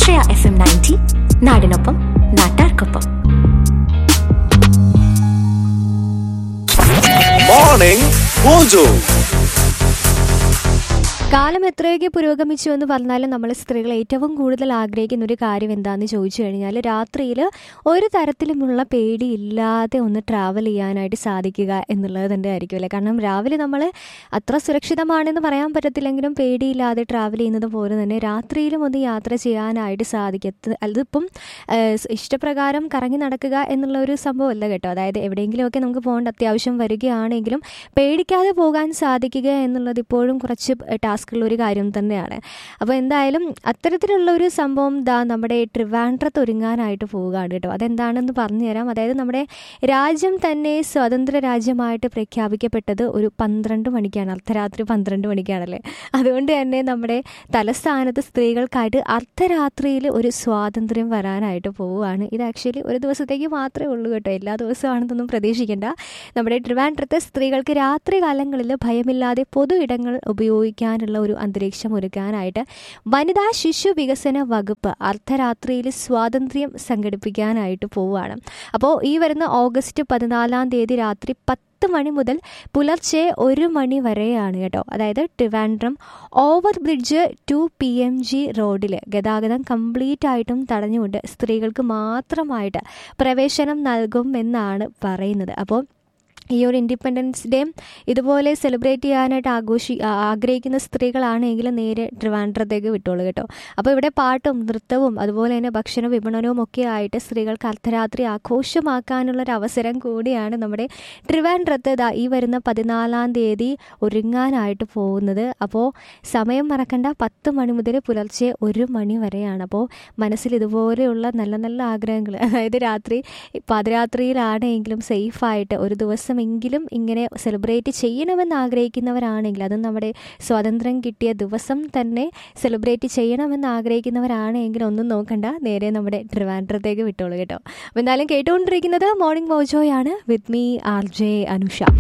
ആശ്രയ F M ninety നാടിനൊപ്പം നാട്ടാർക്കൊപ്പം morning mojo കാലം എത്രയൊക്കെ പുരോഗമിച്ചു എന്ന് പറഞ്ഞാലും നമ്മൾ സ്ത്രീകൾ ഏറ്റവും കൂടുതൽ ആഗ്രഹിക്കുന്ന ഒരു കാര്യം എന്താണെന്ന് ചോദിച്ചു കഴിഞ്ഞാൽ രാത്രിയിൽ ഒരു തരത്തിലുമുള്ള പേടിയില്ലാതെ ഒന്ന് ട്രാവൽ ചെയ്യാനായിട്ട് സാധിക്കുക എന്നുള്ളത് തന്നെ ആയിരിക്കും അല്ലേ കാരണം രാവിലെ നമ്മൾ അത്ര സുരക്ഷിതമാണെന്ന് പറയാൻ പറ്റത്തില്ലെങ്കിലും പേടിയില്ലാതെ ട്രാവൽ ചെയ്യുന്നത് പോലെ തന്നെ രാത്രിയിലും ഒന്ന് യാത്ര ചെയ്യാനായിട്ട് സാധിക്കത്ത് അതിപ്പം ഏഹ്, ഇഷ്ടപ്രകാരം കറങ്ങി നടക്കുക എന്നുള്ള ഒരു സംഭവമല്ല കേട്ടോ അതായത് എവിടെയെങ്കിലുമൊക്കെ നമുക്ക് പോകേണ്ട അത്യാവശ്യം വരികയാണെങ്കിലും പേടിക്കാതെ പോകാൻ സാധിക്കുക എന്നുള്ളത് ഇപ്പോഴും കുറച്ച് ടാസ്കുള്ള ഒരു കാര്യം തന്നെയാണ് അപ്പോൾ എന്തായാലും അത്തരത്തിലുള്ള ഒരു സംഭവം ദാ നമ്മുടെ ട്രിവാൻഡ്രത്ത് ഒരുങ്ങാനായിട്ട് പോവുകയാണ് കേട്ടോ അതെന്താണെന്ന് പറഞ്ഞു തരാം അതായത് നമ്മുടെ രാജ്യം തന്നെ സ്വതന്ത്ര രാജ്യമായിട്ട് പ്രഖ്യാപിക്കപ്പെട്ടത് ഒരു പന്ത്രണ്ട് മണിക്കാണ് അർദ്ധരാത്രി പന്ത്രണ്ട് മണിക്കാണല്ലേ അതുകൊണ്ട് തന്നെ നമ്മുടെ തലസ്ഥാനത്ത് സ്ത്രീകൾക്കായിട്ട് അർദ്ധരാത്രിയിൽ ഒരു സ്വാതന്ത്ര്യം വരാനായിട്ട് പോവുകയാണ് ഇത് ആക്ച്വലി ഒരു ദിവസത്തേക്ക് മാത്രമേ ഉള്ളൂ കേട്ടോ എല്ലാ ദിവസമാണെന്നൊന്നും പ്രതീക്ഷിക്കേണ്ട നമ്മുടെ ട്രിവാൻഡ്രത്തെ സ്ത്രീകൾക്ക് രാത്രി കാലങ്ങളിൽ ഭയമില്ലാതെ പൊതു ഇടങ്ങൾ ഉപയോഗിക്കാനുള്ള ഒരു അന്തരീക്ഷം ഒരുക്കാനായിട്ട് വനിതാ ശിശു വികസന വകുപ്പ് അർദ്ധരാത്രിയിൽ സ്വാതന്ത്ര്യം സംഘടിപ്പിക്കാനായിട്ട് പോവുകയാണ് അപ്പോൾ ഈ വരുന്ന ഓഗസ്റ്റ് പതിനാലാം തീയതി രാത്രി പത്ത് മണി മുതൽ പുലർച്ചെ ഒരു മണി വരെയാണ് കേട്ടോ അതായത് Trivandrum over bridge to P M G റോഡിൽ ഗതാഗതം കംപ്ലീറ്റ് ആയിട്ടും തടഞ്ഞുകൊണ്ട് സ്ത്രീകൾക്ക് മാത്രമായിട്ട് പ്രവേശനം നൽകും എന്നാണ് പറയുന്നത് അപ്പോൾ ഈ ഒരു ഇൻഡിപെൻഡൻസ് ഡേ ഇതുപോലെ സെലിബ്രേറ്റ് ചെയ്യാനായിട്ട് ആഘോഷി ആ- ആഗ്രഹിക്കുന്ന സ്ത്രീകളാണെങ്കിൽ നേരെ ട്രിവാൻഡ്രത്തേക്ക് വിട്ടോളൂ കേട്ടോ അപ്പോൾ ഇവിടെ പാട്ടും നൃത്തവും അതുപോലെ തന്നെ ഭക്ഷണ വിപണനവും ഒക്കെ ആയിട്ട് സ്ത്രീകൾക്ക് അർദ്ധരാത്രി ആഘോഷമാക്കാനുള്ള ഒരു അവസരം കൂടിയാണ് നമ്മുടെ ട്രിവാൻഡ്രത്ത് ദാ ഈ വരുന്ന പതിനാലാം തീയതി ഒരുങ്ങാനായിട്ട് പോകുന്നത് അപ്പോൾ സമയം മറക്കണ്ട പത്ത് മണി മുതൽ പുലർച്ചെ ഒരു മണി വരെയാണ് അപ്പോൾ മനസ്സിൽ ഇതുപോലെയുള്ള നല്ല നല്ല ആഗ്രഹങ്ങൾ അതായത് രാത്രി പാതിരാത്രിയിലാണെങ്കിലും സേഫായിട്ട് ഒരു ദിവസമെങ്കിലും ഇങ്ങനെ സെലിബ്രേറ്റ് ചെയ്യണമെന്ന് ആഗ്രഹിക്കുന്നവരാണെങ്കിൽ അതും നമ്മുടെ സ്വാതന്ത്ര്യം കിട്ടിയ ദിവസം തന്നെ സെലിബ്രേറ്റ് ചെയ്യണമെന്ന് ആഗ്രഹിക്കുന്നവരാണെങ്കിൽ ഒന്നും നോക്കണ്ട നേരെ നമ്മുടെ ട്രിവാൻഡ്രത്തേക്ക് വിട്ടോളൂ കേട്ടോ അപ്പോൾ എന്തായാലും കേട്ടുകൊണ്ടിരിക്കുന്നത് മോർണിംഗ് മോജോയാണ് with me R J Anusha